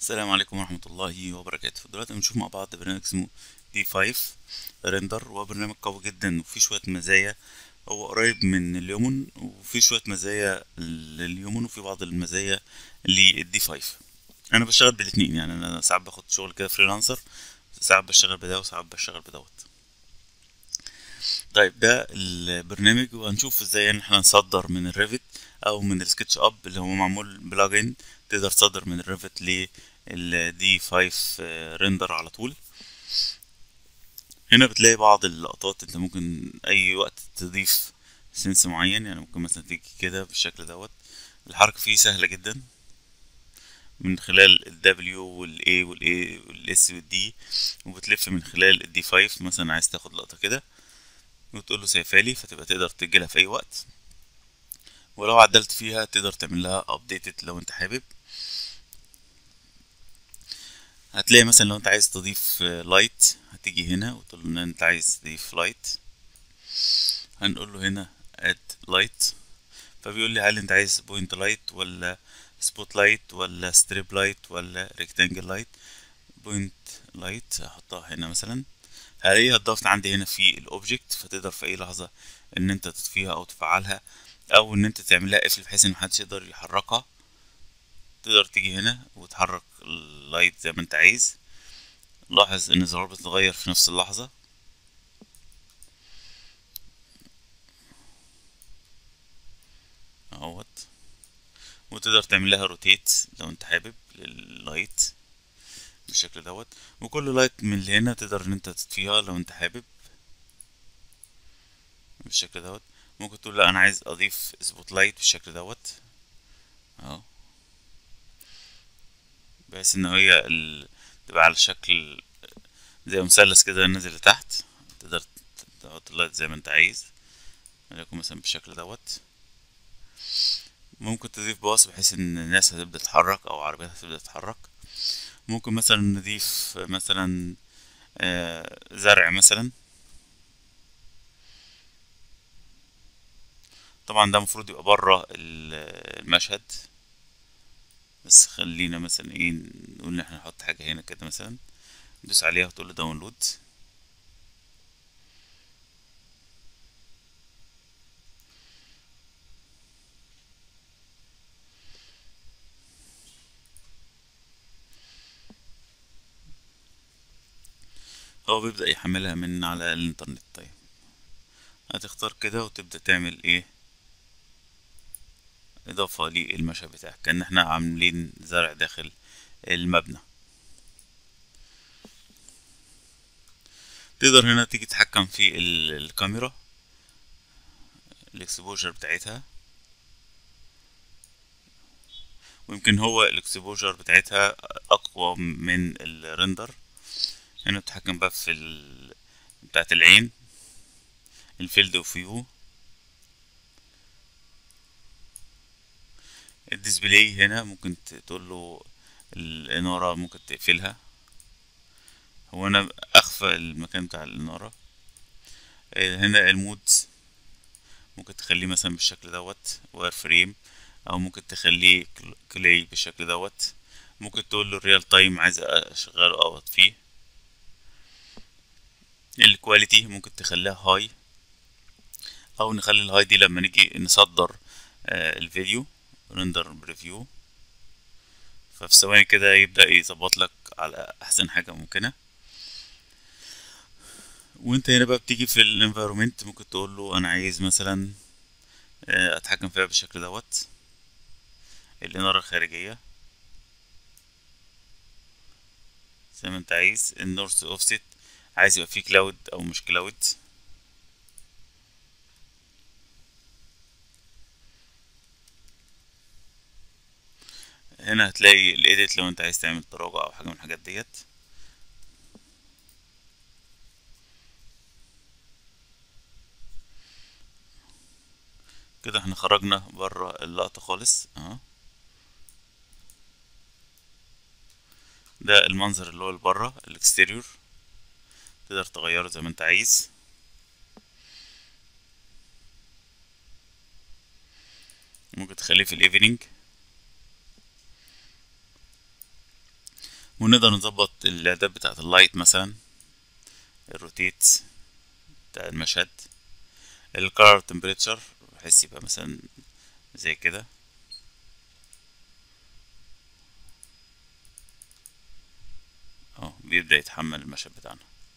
السلام عليكم ورحمة الله وبركاته دلوقتي بنشوف مع بعض برنامج اسمه دي 5 ريندر هو برنامج قوي جدا وفيه شوية مزايا هو قريب من اليومون وفيه شوية مزايا لليومون وفيه بعض المزايا للدي 5 انا بشتغل بالاتنين يعني انا ساعات باخد شغل كده فريلانسر ساعات بشتغل بده وساعات بشتغل بدوت طيب ده البرنامج وهنشوف ازاي ان احنا نصدر من الريفت او من السكتش اب اللي هو معمول بلجن تقدر تصدر من الريفت للدي 5 ريندر على طول هنا بتلاقي بعض اللقطات انت ممكن اي وقت تضيف سنس معين يعني ممكن مثلا تيجي كده بالشكل دوت الحركة فيه سهلة جدا من خلال ال W وال A وال A وال S وال D وبتلف من خلال ال D5 مثلا عايز تاخد لقطة كده وتقول له سيفالي فتبقى تقدر تسجلها في اي وقت ولو عدلت فيها تقدر تعمل لها ابديتد لو انت حابب هتلاقي مثلا لو انت عايز تضيف لايت هتيجي هنا وتقول له ان انت عايز تضيف لايت هنقول له هنا اد لايت فبيقول لي هل انت عايز بوينت لايت ولا سبوت لايت ولا ستريب لايت ولا ريكتانجل لايت بوينت لايت هحطها هنا مثلا هلاقيها اتضافت عندي هنا في الاوبجكت فتقدر في اي لحظة ان انت تطفيها او تفعلها او ان انت تعملها قفل بحيث ان محدش يقدر يحركها تقدر تيجي هنا وتحرك اللايت زي ما انت عايز لاحظ ان الزرار بتتغير في نفس اللحظة اهوت وتقدر تعمل لها روتيت لو انت حابب لللايت بالشكل دوت وكل لايت من اللي هنا تقدر ان انت تطفيها لو انت حابب بالشكل دوت ممكن تقول لا انا عايز اضيف سبوت لايت بالشكل دوت اهو بحيث ان هي ال... تبقى على شكل زي مثلث كده نازل لتحت تقدر تحط اللايت زي ما انت عايز وليكن مثلا بالشكل دوت ممكن تضيف باص بحيث ان الناس هتبدأ تتحرك او عربيات هتبدأ تتحرك ممكن مثلا نضيف مثلا آه زرع مثلا طبعا ده المفروض يبقى بره المشهد بس خلينا مثلا ايه نقول ان احنا نحط حاجة هنا كده مثلا ندوس عليها وتقول له داونلود هو بيبدأ يحملها من على الانترنت طيب هتختار كده وتبدأ تعمل ايه اضافة للمشهد بتاعك كأن احنا عاملين زرع داخل المبنى تقدر هنا تيجي تتحكم في الكاميرا الاكسبوجر بتاعتها ويمكن هو الاكسبوجر بتاعتها اقوى من الريندر هنا بتتحكم بقى في ال... بتاعت العين الفيلد اوف فيو الديسبلاي هنا ممكن تقول له الانارة ممكن تقفلها هو انا اخفى المكان بتاع الانارة هنا المود ممكن تخليه مثلا بالشكل دوت واير فريم او ممكن تخليه كلاي بالشكل دوت ممكن تقول له الريال تايم عايز اشغله او اطفيه الكواليتي ممكن تخليها هاي او نخلي الهاي دي لما نيجي نصدر آه الفيديو رندر بريفيو ففي ثواني كده يبدأ يظبط لك على احسن حاجة ممكنة وانت هنا بقى بتيجي في الانفيرومنت ممكن تقول له انا عايز مثلا آه اتحكم فيها بالشكل دوت الانارة الخارجية زي ما انت عايز النورث اوفست عايز يبقى فيه كلاود او مش كلاود هنا هتلاقي الايديت لو انت عايز تعمل تراجع او حاجه من الحاجات ديت كده احنا خرجنا بره اللقطه خالص اهو ده المنظر اللي هو بره الاكستيريور تقدر تغيره زي ما انت عايز ممكن تخليه في الايفنينج ونقدر نظبط الاعداد بتاعة اللايت مثلا الروتيت بتاع المشهد الكار تمبريتشر بحيث يبقى مثلا زي كده اهو بيبدأ يتحمل المشهد بتاعنا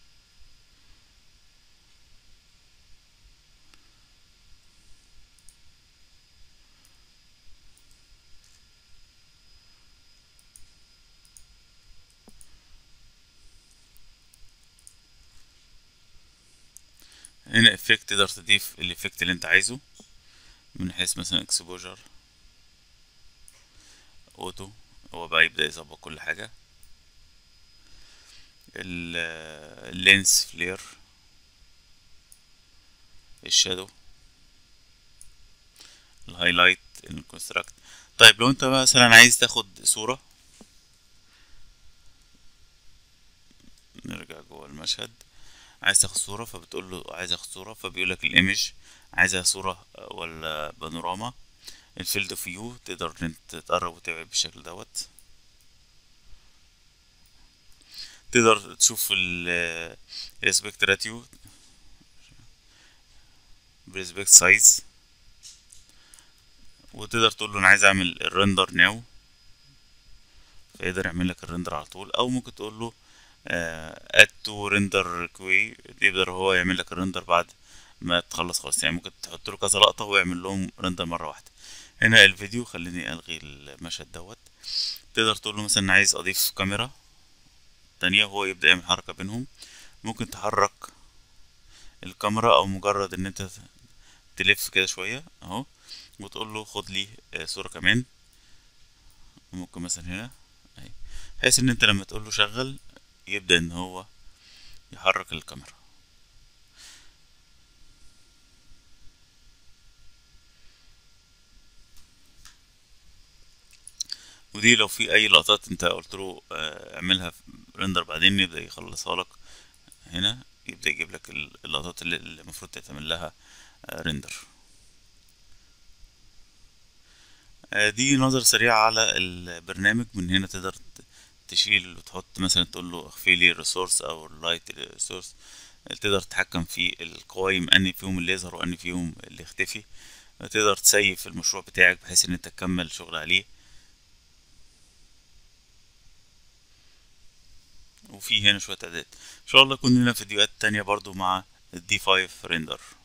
هنا افكت تقدر تضيف الافكت اللي انت عايزه من حيث مثلا اكسبوجر اوتو هو بقى يبدأ يظبط كل حاجة اللينس فلير الشادو الهايلايت الكونستراكت طيب لو انت مثلا عايز تاخد صورة نرجع جوه المشهد عايز تاخد صورة فبتقول له عايز اخد صورة فبيقول لك الايمج عايزها صورة ولا بانوراما الفيلد اوف فيو تقدر ان انت تقرب وتبعد بالشكل دوت تقدر تشوف الاسبكت راتيو بريسبكت سايز وتقدر تقول له انا عايز اعمل الريندر ناو فيقدر يعمل لك الريندر على طول او ممكن تقول له اد تو ريندر كوي يقدر هو يعمل لك الريندر بعد ما تخلص خالص يعني ممكن تحط له كذا لقطه ويعمل لهم ريندر مره واحده هنا الفيديو خليني الغي المشهد دوت تقدر تقول له مثلا عايز اضيف كاميرا تانية وهو يبدأ يعمل حركة بينهم ممكن تحرك الكاميرا او مجرد ان انت تلف كده شوية اهو وتقول له خد لي صورة كمان ممكن مثلا هنا اهي بحيث ان انت لما تقول له شغل يبدأ ان هو يحرك الكاميرا ودي لو في اي لقطات انت قلت له اعملها ريندر بعدين يبدأ يخلصها لك هنا يبدأ يجيب لك اللقطات اللي المفروض تعمل لها ريندر دي نظرة سريعة على البرنامج من هنا تقدر تشيل وتحط مثلا تقول له اخفي لي الريسورس او اللايت ريسورس تقدر تتحكم في القوائم اني فيهم اللي يظهر واني فيهم اللي يختفي تقدر تسيف المشروع بتاعك بحيث ان انت تكمل شغل عليه وفي هنا شوية اعداد ان شاء الله يكون لنا فيديوهات تانية برضو مع الدي 5 ريندر